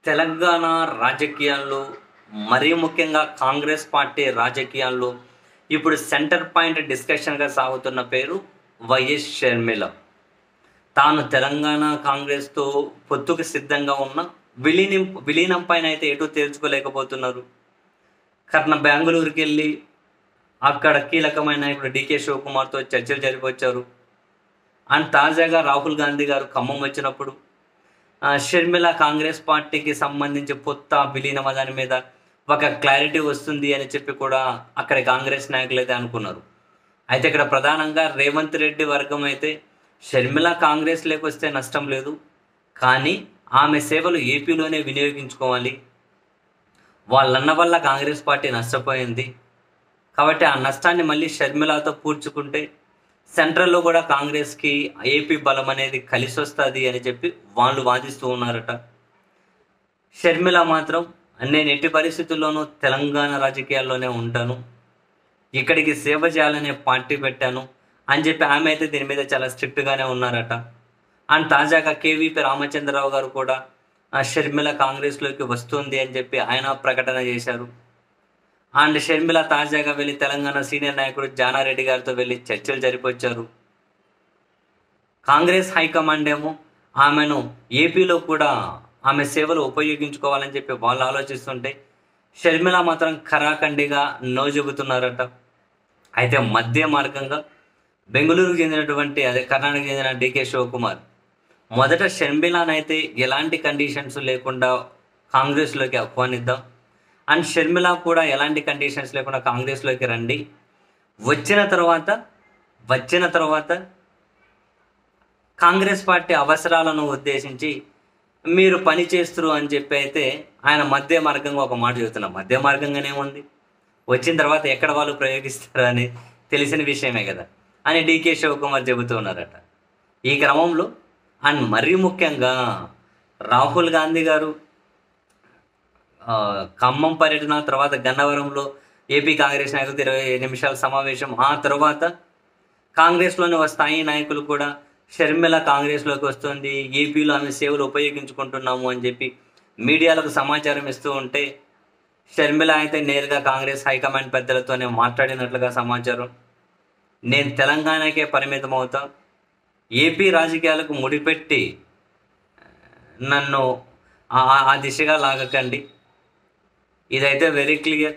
తెలంగాణ రాజకీయాల్లో మరీ ముఖ్యంగా కాంగ్రెస్ పార్టీ రాజకీయాల్లో ఇప్పుడు సెంటర్ పాయింట్ డిస్కషన్గా సాగుతున్న పేరు వైఎస్ షర్మిల తాను తెలంగాణ కాంగ్రెస్తో పొత్తుకు సిద్ధంగా ఉన్న విలీనం విలీనం పైన అయితే ఎటు తేల్చుకోలేకపోతున్నారు కర్ణ బెంగళూరుకి వెళ్ళి అక్కడ కీలకమైన నాయకుడు డికే శివకుమార్తో చర్చలు జరిపొచ్చారు అండ్ తాజాగా రాహుల్ గాంధీ గారు ఖమ్మం వచ్చినప్పుడు ఆ, షర్మిల కాంగ్రెస్ పార్టీకి సంబంధించి పొత్త విలీనం దాని మీద ఒక క్లారిటీ వస్తుంది అని చెప్పి కూడా అక్కడ కాంగ్రెస్ నాయకులు అయితే అనుకున్నారు అయితే ఇక్కడ ప్రధానంగా రేవంత్ రెడ్డి వర్గం అయితే షర్మిల కాంగ్రెస్ వస్తే నష్టం లేదు కానీ ఆమె సేవలు ఏపీలోనే వినియోగించుకోవాలి వాళ్ళన్న వల్ల కాంగ్రెస్ పార్టీ నష్టపోయింది కాబట్టి ఆ నష్టాన్ని మళ్ళీ షర్మిలతో పూడ్చుకుంటే సెంట్రల్లో కూడా కాంగ్రెస్కి ఏపీ బలం అనేది కలిసి వస్తుంది అని చెప్పి వాళ్ళు వాదిస్తూ ఉన్నారట షర్మిల మాత్రం నేను ఎట్టి పరిస్థితుల్లోనూ తెలంగాణ రాజకీయాల్లోనే ఉంటాను ఇక్కడికి సేవ చేయాలనే పార్టీ పెట్టాను అని చెప్పి ఆమె అయితే దీని మీద చాలా స్ట్రిక్ట్గానే ఉన్నారట అండ్ తాజాగా కేవీపీ రామచంద్రరావు గారు కూడా ఆ షర్మిల కాంగ్రెస్లోకి వస్తుంది అని చెప్పి ఆయన ప్రకటన చేశారు అండ్ షర్మిల తాజాగా వెళ్ళి తెలంగాణ సీనియర్ నాయకుడు జానారెడ్డి గారితో వెళ్ళి చర్చలు జరిపొచ్చారు కాంగ్రెస్ హైకమాండ్ ఏమో ఆమెను ఏపీలో కూడా ఆమె సేవలు ఉపయోగించుకోవాలని చెప్పి వాళ్ళు ఆలోచిస్తుంటే షర్మిల మాత్రం ఖరాఖండిగా నో చెబుతున్నారట అయితే మధ్య మార్గంగా బెంగళూరుకు చెందినటువంటి అదే కర్ణాటకకు చెందిన డికే శివకుమార్ మొదట షర్మిలానైతే ఎలాంటి కండిషన్స్ లేకుండా కాంగ్రెస్లోకి ఆహ్వానిద్దాం అండ్ షర్మిల కూడా ఎలాంటి కండిషన్స్ లేకుండా కాంగ్రెస్లోకి రండి వచ్చిన తర్వాత వచ్చిన తర్వాత కాంగ్రెస్ పార్టీ అవసరాలను ఉద్దేశించి మీరు పని చేస్తురు అని చెప్పి అయితే ఆయన మధ్య మార్గంగా ఒక మాట చెబుతున్నారు మధ్య మార్గంగానే ఉంది వచ్చిన తర్వాత ఎక్కడ వాళ్ళు ప్రయోగిస్తారు అని తెలిసిన విషయమే కదా అని డీకే శివకుమార్ చెబుతూ ఉన్నారట ఈ క్రమంలో అండ్ మరీ ముఖ్యంగా రాహుల్ గాంధీ గారు ఆ, ఖమ్మం పర్యటన తర్వాత గన్నవరంలో ఏపీ కాంగ్రెస్ నాయకులతో ఇరవై నిమిషాల సమావేశం ఆ తర్వాత కాంగ్రెస్లోని ఒక స్థాయి నాయకులు కూడా షర్మిల కాంగ్రెస్లోకి వస్తుంది ఏపీలో ఆమె సేవలు ఉపయోగించుకుంటున్నాము అని చెప్పి మీడియాలకు సమాచారం ఇస్తూ ఉంటే షర్మిల అయితే నేరుగా కాంగ్రెస్ హైకమాండ్ పెద్దలతోనే మాట్లాడినట్లుగా సమాచారం నేను తెలంగాణకే పరిమితం అవుతా ఏపీ రాజకీయాలకు ముడిపెట్టి నన్ను ఆ- ఆ- ఆ దిశగా లాగకండి ఇదైతే వెరీ క్లియర్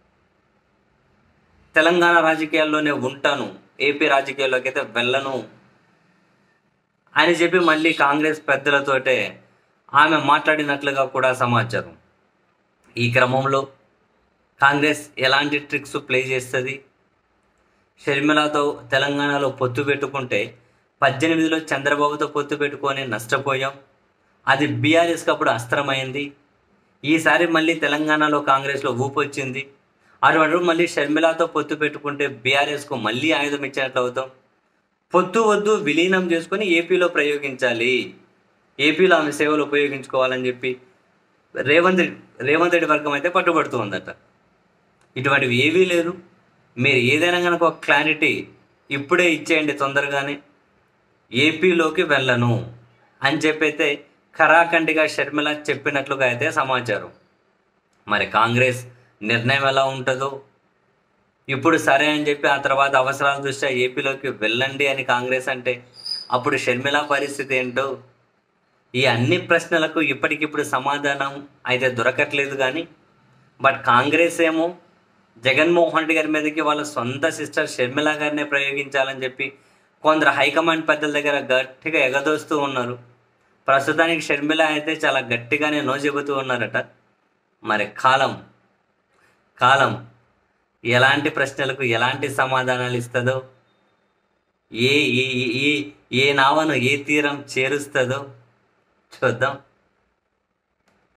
తెలంగాణ రాజకీయాల్లోనే ఉంటాను ఏపీ రాజకీయాల్లోకి అయితే వెళ్ళను అని చెప్పి మళ్ళీ కాంగ్రెస్ పెద్దలతోటే ఆమె మాట్లాడినట్లుగా కూడా సమాచారం ఈ క్రమంలో కాంగ్రెస్ ఎలాంటి ట్రిక్స్ ప్లే చేస్తుంది షర్మిలతో తెలంగాణలో పొత్తు పెట్టుకుంటే పద్దెనిమిదిలో చంద్రబాబుతో పొత్తు పెట్టుకొని నష్టపోయాం అది బీఆర్ఎస్కి అప్పుడు అస్త్రమైంది ఈసారి మళ్ళీ తెలంగాణలో కాంగ్రెస్లో ఊపు వచ్చింది అటువంటి మళ్ళీ షర్మిలతో పొత్తు పెట్టుకుంటే బీఆర్ఎస్కు మళ్ళీ ఆయుధం ఇచ్చినట్లు అవుతాం పొత్తు వద్దు విలీనం చేసుకొని ఏపీలో ప్రయోగించాలి ఏపీలో ఆమె సేవలు ఉపయోగించుకోవాలని చెప్పి రేవంత్ రెడ్డి రేవంత్ రెడ్డి వర్గం అయితే పట్టుబడుతూ ఉందట ఇటువంటివి ఏవీ లేదు మీరు ఏదైనా కనుక ఒక క్లారిటీ ఇప్పుడే ఇచ్చేయండి తొందరగానే ఏపీలోకి వెళ్ళను అని చెప్పైతే ఖరాఖండిగా షర్మిల చెప్పినట్లుగా అయితే సమాచారం మరి కాంగ్రెస్ నిర్ణయం ఎలా ఉంటుందో ఇప్పుడు సరే అని చెప్పి ఆ తర్వాత అవసరాల దృష్ట్యా ఏపీలోకి వెళ్ళండి అని కాంగ్రెస్ అంటే అప్పుడు షర్మిల పరిస్థితి ఏంటో ఈ అన్ని ప్రశ్నలకు ఇప్పటికిప్పుడు సమాధానం అయితే దొరకట్లేదు కానీ బట్ కాంగ్రెస్ ఏమో జగన్మోహన్ రెడ్డి గారి మీదకి వాళ్ళ సొంత సిస్టర్ షర్మిల గారినే ప్రయోగించాలని చెప్పి కొందరు హైకమాండ్ పెద్దల దగ్గర గట్టిగా ఎగదోస్తూ ఉన్నారు ప్రస్తుతానికి షర్మిల అయితే చాలా గట్టిగానే నో చెబుతూ ఉన్నారట మరి కాలం కాలం ఎలాంటి ప్రశ్నలకు ఎలాంటి సమాధానాలు ఇస్తుందో ఏ ఏ ఏ ఏ నావను ఏ తీరం చేరుస్తుందో చూద్దాం